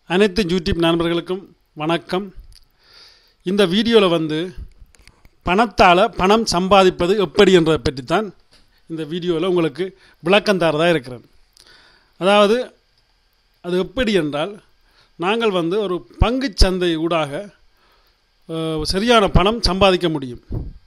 அனைத்து யூடியூப் நண்பர்களுக்கும் வணக்கம் இந்த வீடியோவில் வந்து பணத்தால் பணம் சம்பாதிப்பது எப்படி என்றதை பற்றி தான் இந்த வீடியோவில் உங்களுக்கு விளக்கம் தரதாக இருக்கிறேன் அதாவது அது எப்படி என்றால் நாங்கள் வந்து ஒரு பங்குச் சந்தை ஊடாக அஹ், சரியான பணம் சம்பாதிக்க முடியும்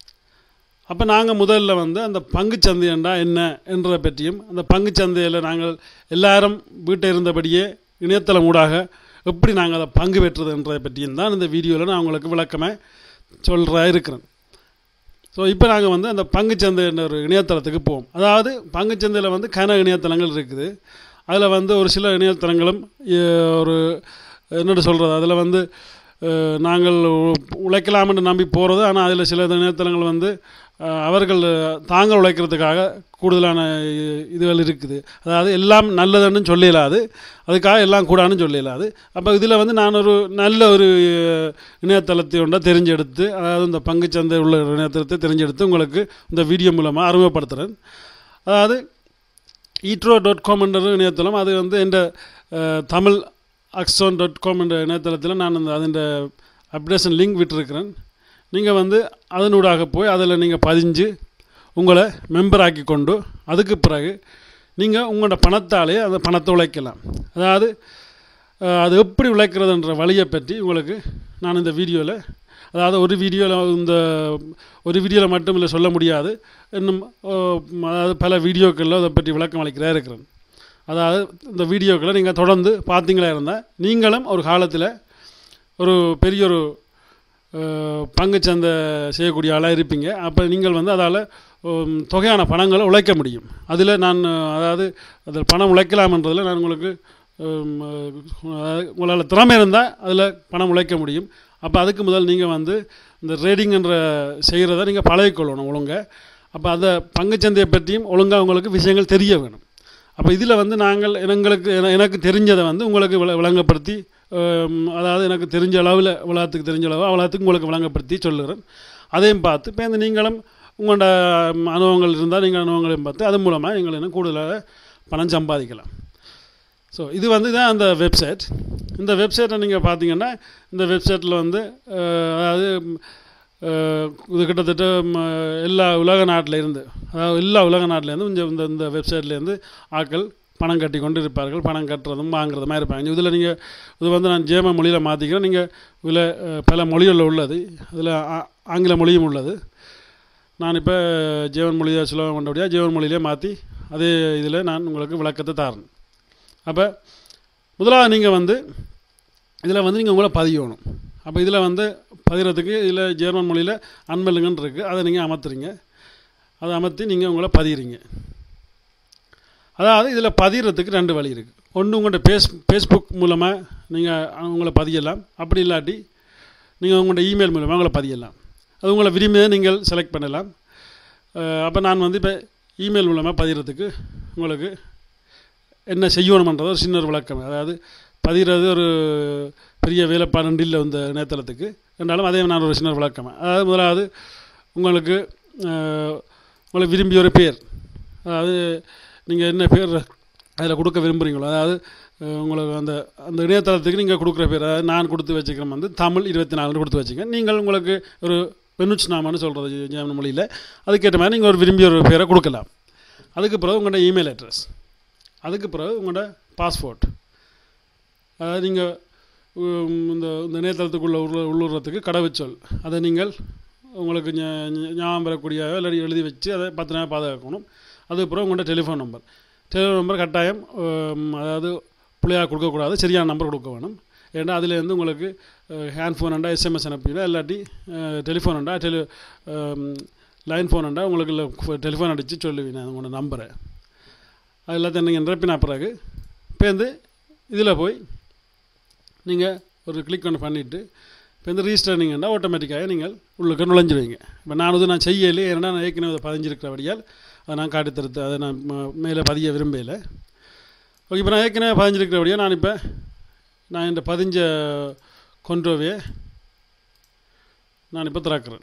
அப்போ நாங்கள் முதல்ல வந்து அந்த பங்குச் சந்தை என்றால் என்ன என்றதை பற்றியும் அந்த பங்குச் சந்தையில் நாங்கள் எல்லாரும் வீட்டை இருந்தபடியே இணையதளம் ஊடாக எப்படி நாங்கள் அதை பங்கு பெற்றதுன்றதை பற்றியும் தான் இந்த வீடியோவில் நான் உங்களுக்கு விளக்கமாக சொல்கிறா இருக்கிறேன் ஸோ இப்போ நாங்கள் வந்து அந்த பங்குச்சந்தை என்ற ஒரு இணையதளத்துக்கு போவோம் அதாவது பங்குச்சந்தையில் வந்து கன இணையதளங்கள் இருக்குது அதில் வந்து ஒரு சில இணையதளங்களும் எ- ஒரு என்னென்னு சொல்கிறது அதில் வந்து அஹ், நாங்கள் உ- உழைக்கலாம்னு நம்பி போகிறது ஆனால் அதில் சில இணையதளங்கள் வந்து அஹ், அவர்கள் தாங்கள் உழைக்கிறதுக்காக கூடுதலான இ- இதுகள் இருக்குது அதாவது எல்லாம் நல்லதுன்னு சொல்லிடலாது அதுக்காக எல்லாம் கூடான்னு சொல்லிடலாது அப்போ இதில் வந்து நான் ஒரு நல்ல ஒரு அஹ், இணையதளத்தை ஒன்றை தெரிஞ்செடுத்து அதாவது இந்த பங்குச்சந்தை உள்ள ஒரு இணையதளத்தை தெரிஞ்செடுத்து உங்களுக்கு இந்த வீடியோ மூலமாக அறிமுகப்படுத்துகிறேன் அதாவது ஈட்ரோ டாட் காம் என்ற ஒரு இணையதளம் அது வந்து என்ற அஹ், தமிழ் அக்ஸோன் டாட் காம் என்ற இணையதளத்தில் நான் அந்த அதன் அப்டேஷன் லிங்க் விட்டிருக்கிறேன் நீங்கள் வந்து அதனூடாக போய் அதில் நீங்கள் பதிஞ்சு உங்களை மெம்பர் ஆக்கி கொண்டு அதுக்கு பிறகு நீங்கள் உங்களோட பணத்தாலே அந்த பணத்தை உழைக்கலாம் அதாவது அஹ், அது எப்படி உழைக்கிறதுன்ற வழியை பற்றி உங்களுக்கு நான் இந்த வீடியோவில் அதாவது ஒரு வீடியோவில் இந்த ஒரு வீடியோவில் மட்டும் இல்லை சொல்ல முடியாது இன்னும் அஹ், அதாவது பல வீடியோக்களில் அதை பற்றி விளக்கம் அளிக்கிறா இருக்கிறேன் அதாவது இந்த வீடியோக்களை நீங்கள் தொடர்ந்து பார்த்தீங்களா இருந்தால் நீங்களும் ஒரு காலத்தில் ஒரு பெரிய ஒரு அஹ், பங்குச்சந்தை செய்யக்கூடிய ஆளாக இருப்பீங்க அப்போ நீங்கள் வந்து அதால் தொகையான பணங்களை உழைக்க முடியும் அதில் நான் அஹ், அதாவது அதில் பணம் உழைக்கலாம்ன்றதில் நான் உங்களுக்கு ஹம், அதாவது உங்களால் திறமை இருந்தால் அதில் பணம் உழைக்க முடியும் அப்போ அதுக்கு முதல் நீங்கள் வந்து இந்த ட்ரேடிங்ன்ற செய்கிறத நீங்கள் பழகிக்கொள்ளணும் ஒழுங்க அப்போ அந்த பங்குச்சந்தையை பற்றியும் ஒழுங்காக உங்களுக்கு விஷயங்கள் தெரிய வேணும் அப்போ இதில் வந்து நாங்கள் எங்களுக்கு என- எனக்கு தெரிஞ்சதை வந்து உங்களுக்கு விள விளங்கப்படுத்தி ஹம், அதாவது எனக்கு தெரிஞ்ச அளவில் உலகத்துக்கு தெரிஞ்ச அளவு அவ்வளோத்துக்கு உங்களுக்கு விளங்கப்படுத்தி சொல்லுகிறேன் அதையும் பார்த்து இப்போ இந்த நீங்களும் உங்களோட ம், அனுபவங்கள் இருந்தால் நீங்கள் அனுபவங்களையும் பார்த்து அது மூலமாக நீங்கள் இன்னும் கூடுதலாக பணம் சம்பாதிக்கலாம் ஸோ இது வந்து தான் அந்த வெப்சைட் இந்த வெப்சைட்டை நீங்கள் பார்த்தீங்கன்னா இந்த வெப்சைட்டில் வந்து அஹ், அதாவது ம், அஹ், இது கிட்டத்தட்ட ம், எல்லா உலக நாட்டில் இருந்து அதாவது எல்லா உலக நாட்டிலேருந்து இந்த இந்த இந்த வெப்சைட்லேருந்து ஆட்கள் பணம் கட்டி கொண்டு இருப்பார்கள் பணம் கட்டுறதும் வாங்குறதுமா இருப்பாங்க இதில் நீங்கள் இது வந்து நான் ஜேம மொழியில் மாற்றிக்கிறேன் நீங்கள் இதில் அஹ், பல மொழிகளில் உள்ளது இதில் ஆங்கில மொழியும் உள்ளது நான் இப்போ ஜீவன் மொழியை சுலபம் கொண்டபடியாக ஜீவன் மொழியிலே மாற்றி அதே இதில் நான் உங்களுக்கு விளக்கத்தை தரேன் அப்போ முதலாவது நீங்கள் வந்து இதில் வந்து நீங்கள் உங்களை பதியணும் அப்போ இதில் வந்து பதிகிறதுக்கு இதில் ஜெர்மன் மொழியில் அன்மெல்லுங்கன்னு இருக்குது அதை நீங்கள் அமர்த்துறீங்க அதை அமர்த்தி நீங்கள் உங்களை பதிகிறீங்க அதாவது இதில் பதிகிறதுக்கு ரெண்டு வழி இருக்குது ஒன்று உங்கள்கிட்ட ஃபேஸ் ஃபேஸ்புக் மூலமாக நீங்கள் உங்களை பதியலாம் அப்படி இல்லாட்டி நீங்கள் உங்களோட இமெயில் மூலமாக உங்களை பதியலாம் அது உங்களை விரும்பியதை நீங்கள் செலக்ட் பண்ணலாம் அப்போ நான் வந்து இப்போ இமெயில் மூலமாக பதிகிறதுக்கு உங்களுக்கு என்ன செய்யணுமன்றது ஒரு சின்ன ஒரு விளக்கம் அதாவது பதிகிறது ஒரு பெரிய வேலைப்பாடு இல்லை இந்த இணையதளத்துக்கு என்றாலும் அதே நான் ஒரு சின்ன விளக்கம் அதாவது முதலாவது உங்களுக்கு அஹ், உங்களை விரும்பிய ஒரு பேர் அதாவது நீங்கள் என்ன பேர் அதில் கொடுக்க விரும்புகிறீங்களோ அதாவது அஹ், உங்களுக்கு அந்த அந்த இணையதளத்துக்கு நீங்கள் கொடுக்குற பேர் அதாவது நான் கொடுத்து வச்சுக்கிறேன் வந்து தமிழ் இருபத்தி நாலுன்னு கொடுத்து வச்சுக்க நீங்கள் உங்களுக்கு ஒரு பெண்ணுச் நாமன்னு சொல்கிறது ஜெர்மன் மொழியில் அதுக்கேற்ற மாதிரி நீங்கள் ஒரு விரும்பிய ஒரு பேரை கொடுக்கலாம் அதுக்கு பிறகு உங்களோட இமெயில் அட்ரஸ் அதுக்கு பிறகு உங்களோட பாஸ்போர்ட் அதாவது நீங்கள் இந்த இந்த இணையதளத்துக்குள்ளே உள்ள உள்ளுறதுக்கு கடவுச்சொல் அதை நீங்கள் உங்களுக்கு ஞா- ஞா- ஞாபகம் பெறக்கூடிய இல்லாட்டி எழுதி வச்சு அதை பத்து நாள் பாதுகாக்கணும் அதுக்கப்புறம் உங்களோட டெலிஃபோன் நம்பர் டெலிஃபோன் நம்பர் கட்டாயம் ஹம், அதாவது பிள்ளையாக கொடுக்கக்கூடாது சரியான நம்பர் கொடுக்க வேணும் ஏன்னா அதுலேருந்து உங்களுக்கு ஹேண்ட் ஃபோன் அண்டா எஸ்எம்எஸ் அனுப்பினா இல்லாட்டி டெலிஃபோன் அண்டா டெலி லைன் ஃபோன் அண்டா உங்களுக்கு டெலிஃபோன் அடித்து சொல்லுவீங்க உங்களோட நம்பரை அது எல்லாத்தையும் நீங்கள் நிரப்பின பிறகு இப்போ வந்து இதில் போய் நீங்கள் ஒரு கிளிக் ஒன்று பண்ணிவிட்டு இப்போ இந்த ரீஸ்டர் நீங்கன்னா ஆட்டோமேட்டிக்காக நீங்கள் உள்ளுக்கு நுழைஞ்சிடுவீங்க இப்போ நான் வந்து நான் செய்யலை ஏன்னா நான் ஏற்கனவே அதை பதிஞ்சிருக்கிறபடியால் அதை நான் காட்டித்தருத்து அதை நான் ம- மேலே பதிய விரும்பல ஓகே இப்போ நான் ஏற்கனவே பதிஞ்சிருக்கிறபடியாக நான் இப்போ நான் இந்த பதிஞ்ச கொண்டோவே நான் இப்போ திறக்கிறேன்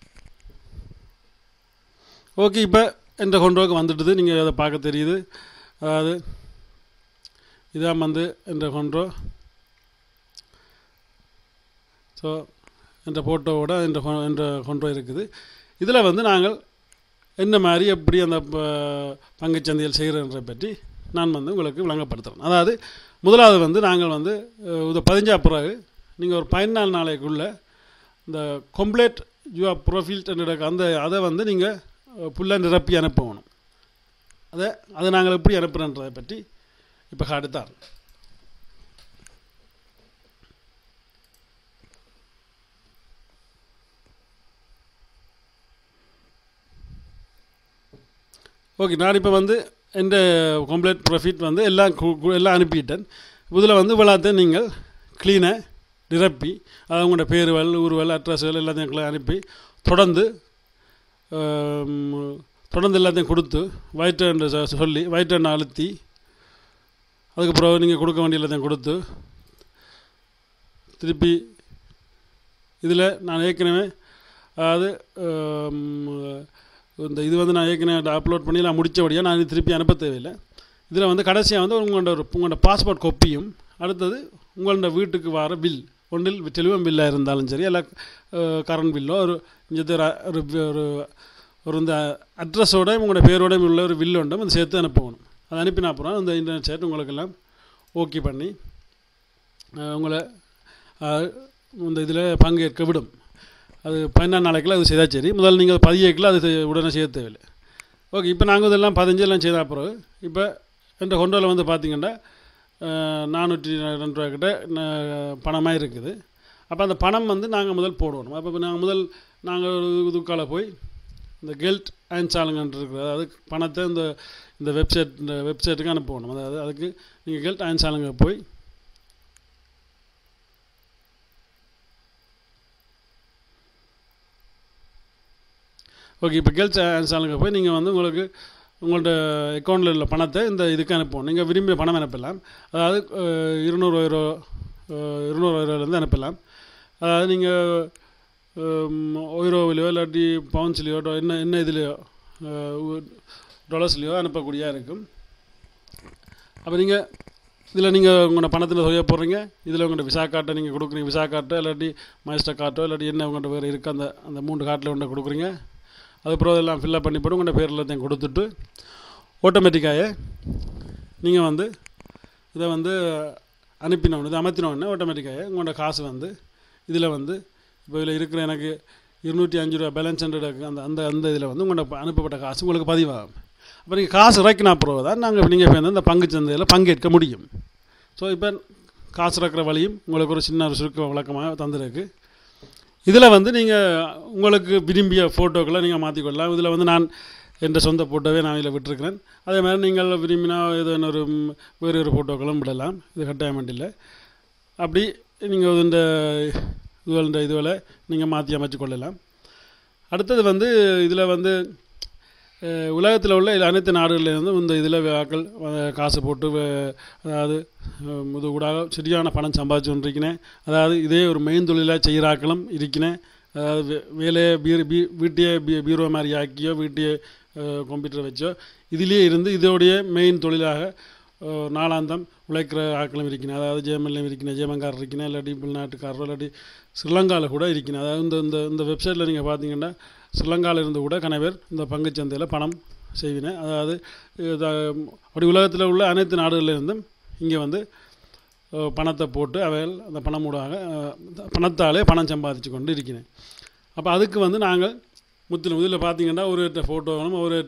ஓகே இப்போ என்ற கொண்டோக்கு வந்துட்டுது நீங்கள் அதை பார்க்க தெரியுது அதாவது இதான் வந்து என்ற கொன்றோ ஸோ என்ற ஃபோட்டோவோட என்ற கொ- என்ற கொன்றோ இருக்குது இதில் வந்து நாங்கள் என்ன மாதிரி எப்படி அந்த ப- பங்குச்சந்தையில் செய்கிறன்ற பற்றி நான் வந்து உங்களுக்கு விளங்கப்படுத்துகிறேன் அதாவது முதலாவது வந்து நாங்கள் வந்து அஹ், இது பதிஞ்சா பிறகு நீங்கள் ஒரு பதினாலு நாளைக்குள்ள இந்த கம்ப்ளீட் யூஆர் ப்ரொஃபைல் அந்த அதை வந்து நீங்கள் ஃபுல்லாக நிரப்பி அனுப்பணும் அதை அதை நாங்கள் எப்படி அனுப்புகிறன்றதை பற்றி இப்போ காட்டுத்தார் ஓகே நான் இப்போ வந்து எந்த கம்ப்ளீட் ப்ராஃபிட் வந்து எல்லாம் கு- கு- எல்லாம் அனுப்பிட்டேன் இதில் வந்து இவ்வளோத்தையும் நீங்கள் க்ளீனாக நிரப்பி அது உங்களோட பேருவல் ஊர்வல் அட்ரஸ்கள் எல்லாத்தையும் எங்களுக்கு அனுப்பி தொடர்ந்து ஆம், தொடர்ந்து எல்லாத்தையும் கொடுத்து வயிற்று சொல்லி வயிற்று அழுத்தி அதுக்கப்புறம் நீங்கள் கொடுக்க வேண்டிய எல்லாத்தையும் கொடுத்து திருப்பி இதில் நான் ஏற்கனவே அதாவது ஆம், இந்த இது வந்து நான் ஏற்கனவே அப்லோட் பண்ணி நான் முடித்தபடியாக நான் இது திருப்பி அனுப்ப தேவையில்லை இதில் வந்து கடைசியாக வந்து உங்களோட ஒரு உங்களோட பாஸ்போர்ட் கொப்பியும் அடுத்தது உங்களோட வீட்டுக்கு வர பில் ஒன்றில் டெலிவம் பில்லாக இருந்தாலும் சரி இல்லை கரண்ட் பில்லோ ஒரு இங்கே ஒரு ஒரு ஒரு இந்த அட்ரஸோட உங்களோட பேரோட உள்ள ஒரு பில் உண்டும் அதை சேர்த்து அனுப்பணும் அதை அனுப்பின அப்புறம் இந்த இன்டர்நெட் சைட் உங்களுக்கெல்லாம் ஓகே பண்ணி அஹ், உங்களை அஹ், இந்த இதில் பங்கேற்க விடும் அது பதினாறு நாளைக்குள்ள அது செய்தால் சரி முதல்ல நீங்கள் பதியேக்கில் அது செய்- உடனே செய்ய தேவையில்லை ஓகே இப்போ நாங்கள் இதெல்லாம் பதினஞ்சு எல்லாம் செய்த பிறகு இப்போ என்ற கொண்டோவில் வந்து பார்த்தீங்கன்னா நானூற்றி ரெண்டு ரூபா கிட்ட பணமாக இருக்குது அப்போ அந்த பணம் வந்து நாங்கள் முதல் போடணும் அப்போ நாங்கள் முதல் நாங்கள் இதுக்கால போய் இந்த கெல்ட் அயன்சாலுங்கன்ட்டு இருக்குது அதாவது பணத்தை இந்த இந்த வெப்சைட் இந்த வெப்சைட்டுக்கு அனுப்பணும் அதாவது அதுக்கு நீங்கள் கெல்ட் அயன்சாலுங்க போய் ஓகே இப்போ கேர்ள்ஸ் ஆன்சாலுங்க போய் நீங்கள் வந்து உங்களுக்கு உங்கள்ட்ட அக்கௌண்ட்டில் உள்ள பணத்தை இந்த இதுக்கு அனுப்பணும் நீங்கள் விரும்பிய பணம் அனுப்பலாம் அதாவது அஹ், இருநூறு யூரோ அஹ், இருநூறு யூரோலேருந்து அனுப்பலாம் அதாவது நீங்கள் ஒய்ரோவிலையோ இல்லாட்டி பவுன்ஸ்லேயோ என்ன என்ன இதுலையோ டாலர்ஸ்லேயோ அனுப்பக்கூடியதாக இருக்கும் அப்போ நீங்கள் இதில் நீங்கள் உங்களோட பணத்தில் தொகையை போடுறீங்க இதில் உங்களோட விசா கார்ட்டை நீங்கள் கொடுக்குறீங்க விசா கார்ட்டோ இல்லாட்டி மாஸ்டர் கார்ட்டோ இல்லாட்டி என்ன உங்கள்கிட்ட வேறு இருக்குது அந்த அந்த மூன்று கார்ட்டில் ஒன்று கொடுக்குறீங்க அதுக்கப்புறம் அதெல்லாம் ஃபில்லப் பண்ணி போட்டு உங்களோட பேர் எல்லாத்தையும் கொடுத்துட்டு ஆட்டோமேட்டிக்காக நீங்கள் வந்து இதை வந்து அனுப்பினோன்னு இதை அமர்த்தினோடனே ஆட்டோமேட்டிக்காக உங்களோட காசு வந்து இதில் வந்து இப்போ இதில் இருக்கிற எனக்கு இருநூற்றி அஞ்சு ரூபா பேலன்ஸ் ஹண்ட்ரட் அந்த அந்த அந்த இதில் வந்து உங்களோட ப- அனுப்பப்பட்ட காசு உங்களுக்கு பதிவாகும் அப்போ நீங்கள் காசு இறக்கினா பிறகு தான் நாங்கள் நீங்கள் இப்போ இந்த பங்குச் சந்தையில் பங்கேற்க முடியும் ஸோ இப்போ காசு இறக்குற வழியும் உங்களுக்கு ஒரு சின்ன ஒரு சுருக்க விளக்கமாக தந்துருக்கு இதில் வந்து நீங்கள் உங்களுக்கு விரும்பிய ஃபோட்டோக்களை நீங்கள் மாற்றிக்கொள்ளலாம் இதில் வந்து நான் என்ற சொந்த ஃபோட்டோவே நான் இதில் விட்டுருக்கிறேன் அதே மாதிரி நீங்கள் விரும்பினா ஏதோ இன்னொரு ம், வேறு ஒரு ஃபோட்டோக்களும் விடலாம் இது கட்டாயம் இல்லை அப்படி நீங்கள் இந்த இதுவல் இந்த இதுவலை நீங்கள் மாற்றி அமைச்சு கொள்ளலாம் அடுத்தது வந்து இதில் வந்து உலகத்தில் உள்ள இல்ல அனைத்து நாடுகள்லேருந்து இந்த இதில் ஆக்கள் அஹ், காசு போட்டு வே- அதாவது அஹ், இது கூட சரியான பணம் சம்பாதிச்சு கொண்டிருக்கிறேன் அதாவது இதே ஒரு மெயின் தொழிலாக செய்கிறாக்களும் இருக்கிறேன் அதாவது வே- வேலையை பீர் பீ வீட்டையே பீ பீரோ மாதிரி ஆக்கியோ வீட்டையே கம்ப்யூட்டர் வச்சோ இதிலே இருந்து இதோடைய மெயின் தொழிலாக அஹ், நாளாந்தம் உழைக்கிற ஆட்களும் இருக்கிறேன் அதாவது ஜேமன்லையும் இருக்கிறேன் ஜேமன்காரர் இருக்கிறேன் இல்லாட்டி வெளிநாட்டுக்காரரோ இல்லாட்டி ஸ்ரீலங்காவில் கூட இருக்கிறேன் அதாவது இந்த இந்த இந்த வெப்சைட்டில் நீங்கள் பார்த்தீங்கன்னா ஸ்ரீலங்காவில் இருந்து கூட கன பேர் இந்த பங்குச் சந்தையில் பணம் செய்வினேன் அதாவது இது, அப்படி உலகத்தில் உள்ள அனைத்து நாடுகளில் இருந்தும் இங்கே வந்து அஹ், பணத்தை போட்டு அவைகள் அந்த பணம் மூடாக அஹ், பணத்தாலே பணம் சம்பாதிச்சு கொண்டு இருக்கிறேன் அப்போ அதுக்கு வந்து நாங்கள் முத்திலும் இதில் பார்த்தீங்கன்னா ஒரு ஃபோட்டோவும் ஒரு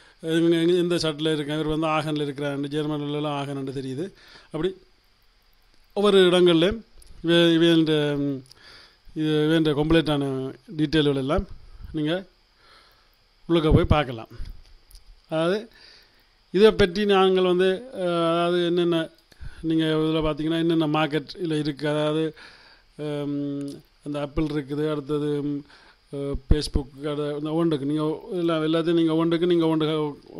எந்த சட்டில் இருக்கேன் இவர் வந்து ஆகனில் இருக்கிறார் ஜெர்மனிலலாம் ஆகன்னு தெரியுது அப்படி ஒவ்வொரு இடங்கள்லையும் இவே இவேண்ட ம், இது வேண்ட கம்ப்ளீட்டான டீட்டெயில்கள் எல்லாம் நீங்கள் உள்ளுக்க போய் பார்க்கலாம் அதாவது இதை பற்றி நாங்கள் வந்து அஹ், அதாவது என்னென்ன நீங்கள் இதில் பார்த்தீங்கன்னா என்னென்ன மார்க்கெட் இதில் இருக்குது அதாவது ஹம், அந்த ஆப்பிள் இருக்குது அடுத்தது ஃபேஸ்புக் அது இந்த ஒவ்வொன்றுக்கு நீங்கள் எல்லா எல்லாத்தையும் நீங்கள் ஒவ்வொன்றுக்கு நீங்கள் ஒன்று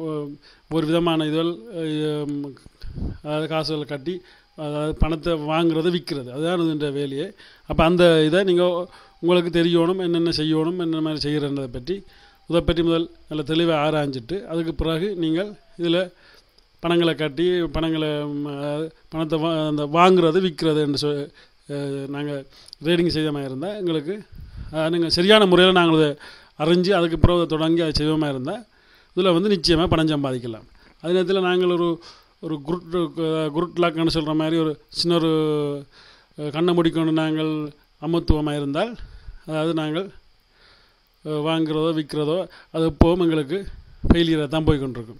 ஒரு விதமான இதுகள் ஹம், அதாவது காசுகள் கட்டி அதாவது பணத்தை வாங்குறது விற்கிறது அதுதான் இந்த வேலையே அப்போ அந்த இதை நீங்கள் உங்களுக்கு தெரியணும் என்னென்ன செய்யணும் என்னென்ன மாதிரி செய்கிறன்றதை பற்றி இதை பற்றி முதல் நல்ல தெளிவாக ஆராய்ஞ்சிட்டு அதுக்கு பிறகு நீங்கள் இதில் பணங்களை கட்டி பணங்களை ம், அதாவது பணத்தை வா அந்த வாங்குறது விற்கிறது என்று சொ நாங்கள் ரீடிங் செய்த மாதிரி இருந்தால் எங்களுக்கு நீங்கள் சரியான முறையில் நாங்கள் அதை அறிஞ்சு அதுக்கு பிறகு தொடங்கி அதை செய்வோமா இருந்தால் இதில் வந்து நிச்சயமாக பணம் சம்பாதிக்கலாம் அதே நேரத்தில் நாங்கள் ஒரு ஒரு குருட் குருட் லாக்னு சொல்கிற மாதிரி ஒரு சின்ன ஒரு அஹ், கண்ணை முடிக்கொண்டு நாங்கள் அமத்துவமாக இருந்தால் அதாவது நாங்கள் அஹ், வாங்குறதோ விற்கிறதோ அது எப்போவும் எங்களுக்கு ஃபெயிலியராக தான் போய் கொண்டிருக்கும்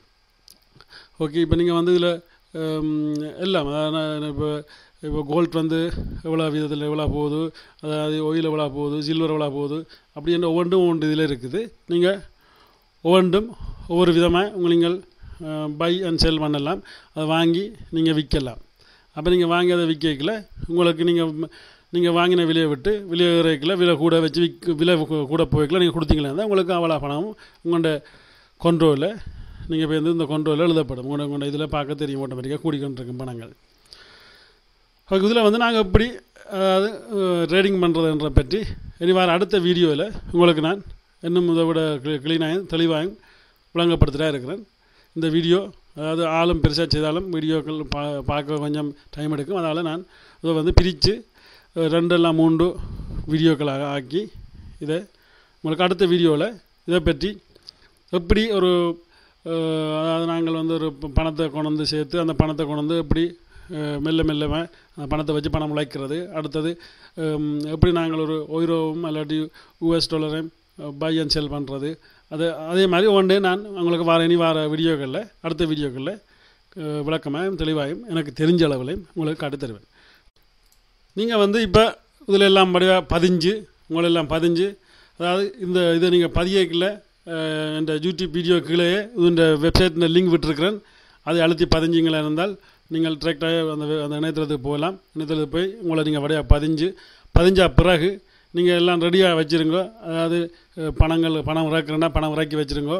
ஓகே இப்போ நீங்கள் வந்து இதில் எல்லாம் அதாவது நான் இப்போ இப்போ கோல்ட் வந்து எவ்வளோ விதத்தில் எவ்வளோ போகுது அதாவது ஒயில் எவ்வளோ போகுது சில்வர் எவ்வளோ போகுது அப்படின்ற ஒவ்வொன்றும் ஒவ்வொன்று இதில் இருக்குது நீங்கள் ஒவ்வொன்றும் ஒவ்வொரு விதமாக உங்கள் நீங்கள் பை அண்ட் செல் பண்ணலாம் அதை வாங்கி நீங்கள் விற்கலாம் அப்போ நீங்கள் வாங்கி அதை விற்கல உங்களுக்கு நீங்கள் நீங்கள் வாங்கின விலையை விட்டு விலை இறைக்கல விலை கூட வச்சு விற்க விலை கூ- கூட போய்க்கல நீங்கள் கொடுத்தீங்களா இருந்தால் உங்களுக்கு அவ்வளோ பணமும் உங்களோட கொண்ட்ரோலில் நீங்கள் இப்போ இந்த கொண்ட்ரோலில் எழுதப்படும் உங்களோட உங்களோட இதில் பார்க்க தெரியும் ஆட்டோமேட்டிக்காக கூடிக்கொண்டிருக்கும் பணங்கள் அதுக்கு இதில் வந்து நாங்கள் எப்படி அதாவது ட்ரேடிங் பண்ணுறதுன்ற பற்றி இனி வர அடுத்த வீடியோவில் உங்களுக்கு நான் இன்னும் இதை விட க்ளீனாகவும் தெளிவாகவும் விளங்கப்படுத்திட்டா இருக்கிறேன் இந்த வீடியோ அதாவது ஆளும் பெருசாக செய்தாலும் வீடியோக்கள் பா பார்க்க கொஞ்சம் டைம் எடுக்கும் அதனால் நான் இதை வந்து பிரித்து ரெண்டெல்லாம் மூன்று வீடியோக்களாக ஆக்கி இதை உங்களுக்கு அடுத்த வீடியோவில் இதை பற்றி எப்படி ஒரு அஹ், அதாவது நாங்கள் வந்து ஒரு ப- பணத்தை கொண்டு வந்து சேர்த்து அந்த பணத்தை கொண்டு வந்து எப்படி அஹ், மெல்ல மெல்லமா அந்த பணத்தை வச்சு பணம் உழைக்கிறது அடுத்தது ஹம், எப்படி நாங்கள் ஒரு ஒய்ரோவும் இல்லாட்டி யூஎஸ் டாலரையும் பை அண்ட் செல் பண்ணுறது அது அதே மாதிரி ஒன் டே நான் உங்களுக்கு வார இனி வார வீடியோக்களில் அடுத்த வீடியோக்களில் விளக்கமாகவும் தெளிவாயும் எனக்கு தெரிஞ்ச அளவுலையும் உங்களுக்கு காட்டி தருவேன் நீங்கள் வந்து இப்போ இதில் எல்லாம் படிவாக பதிஞ்சு உங்களெல்லாம் பதிஞ்சு அதாவது இந்த இதை நீங்கள் பதியக்கில் இந்த யூடியூப் வீடியோ கீழே இந்த வெப்சைட்டில் லிங்க் விட்டுருக்கிறேன் அதை அழுத்தி பதிஞ்சிங்களா இருந்தால் நீங்கள் டிரெக்டாக அந்த வெ- அந்த இணையதளத்துக்கு போகலாம் இணையதளத்துக்கு போய் உங்களை நீங்கள் வடையாக பதிஞ்சு பதிஞ்ச பிறகு நீங்கள் எல்லாம் ரெடியாக வச்சுருங்க அதாவது அஹ், பணங்கள் பணம் இறக்குறேன்னா பணம் இறக்கி வச்சுருங்க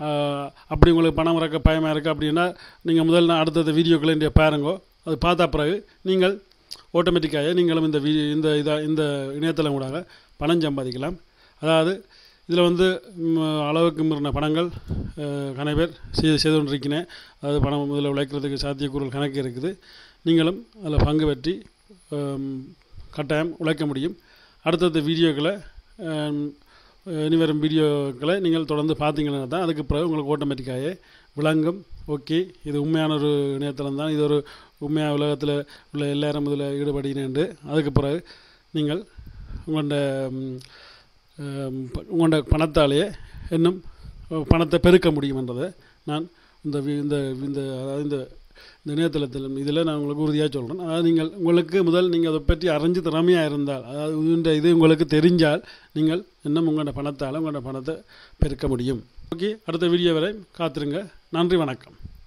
அப்படி உங்களுக்கு பணம் இறக்க பயமாக இருக்குது அப்படின்னா நீங்கள் முதல்ல அடுத்தடுத்த வீடியோக்களை இங்கே பாருங்க அது பார்த்தா பிறகு நீங்கள் ஆட்டோமேட்டிக்காக நீங்களும் இந்த வீ இந்த இதாக இந்த இணையதளம் ஊடாக பணம் சம்பாதிக்கலாம் அதாவது இதில் வந்து ம், அளவுக்கு மீறின பணங்கள் அஹ், கன பேர் செய்து செய்து கொண்டிருக்கிறேன் அதாவது பணம் முதல்ல உழைக்கிறதுக்கு சாத்தியக்கூறுகள் கணக்கு இருக்குது நீங்களும் அதில் பங்கு பெற்றி ஹம், கட்டாயம் உழைக்க முடியும் அடுத்தடுத்த வீடியோக்களை ஹம், இனி வரும் வீடியோக்களை நீங்கள் தொடர்ந்து பார்த்தீங்கன்னா தான் அதுக்கு பிறகு உங்களுக்கு ஆட்டோமேட்டிக்காகவே விளங்கும் ஓகே இது உண்மையான ஒரு இணையதளம் தான் இது ஒரு உண்மையாக உலகத்தில் உள்ள எல்லாரும் இதில் ஈடுபடுகிறேன் அதுக்கு பிறகு நீங்கள் உங்களோட ம், ஹம், ப- உங்களோட பணத்தாலேயே இன்னும் பணத்தை பெருக்க முடியும்ன்றதை நான் இந்த வி- இந்த இந்த அதாவது இந்த இந்த இணையதளத்தில் இதில் நான் உங்களுக்கு உறுதியாக சொல்கிறேன் அதாவது நீங்கள் உங்களுக்கு முதல் நீங்கள் அதை பற்றி அறிஞ்சு திறமையாக இருந்தால் அதாவது இந்த இது உங்களுக்கு தெரிஞ்சால் நீங்கள் இன்னும் உங்களோட பணத்தால் உங்களோட பணத்தை பெருக்க முடியும் ஓகே அடுத்த வீடியோ வரை காத்திருங்க நன்றி வணக்கம்